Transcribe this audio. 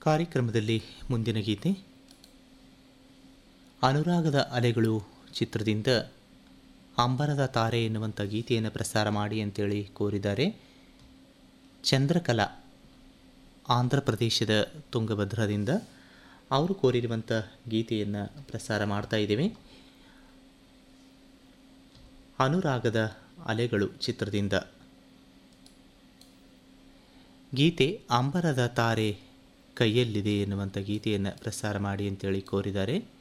ಕಾರ್ಯಕ್ರಮದಲ್ಲಿ ಮುಂದಿನ ಗೀತೆ ಅನುರಾಗದ ಅಲೆಗಳು ಚಿತ್ರದಿಂದ ಅಂಬರದ ತಾರೆ ಎನ್ನುವಂಥ ಗೀತೆಯನ್ನು ಪ್ರಸಾರ ಮಾಡಿ ಅಂತೇಳಿ ಕೋರಿದ್ದಾರೆ ಚಂದ್ರಕಲಾ ಆಂಧ್ರ ಪ್ರದೇಶದ ತುಂಗಭದ್ರದಿಂದ ಅವರು ಕೋರಿರುವಂಥ ಗೀತೆಯನ್ನು ಪ್ರಸಾರ ಮಾಡ್ತಾ ಇದ್ದೇವೆ ಅನುರಾಗದ ಅಲೆಗಳು ಚಿತ್ರದಿಂದ ಗೀತೆ ಅಂಬರದ ತಾರೆ ಕೈಯಲ್ಲಿದೆ ಎನ್ನುವಂಥ ಗೀತೆಯನ್ನು ಪ್ರಸಾರ ಮಾಡಿ ಅಂತೇಳಿ ಕೋರಿದ್ದಾರೆ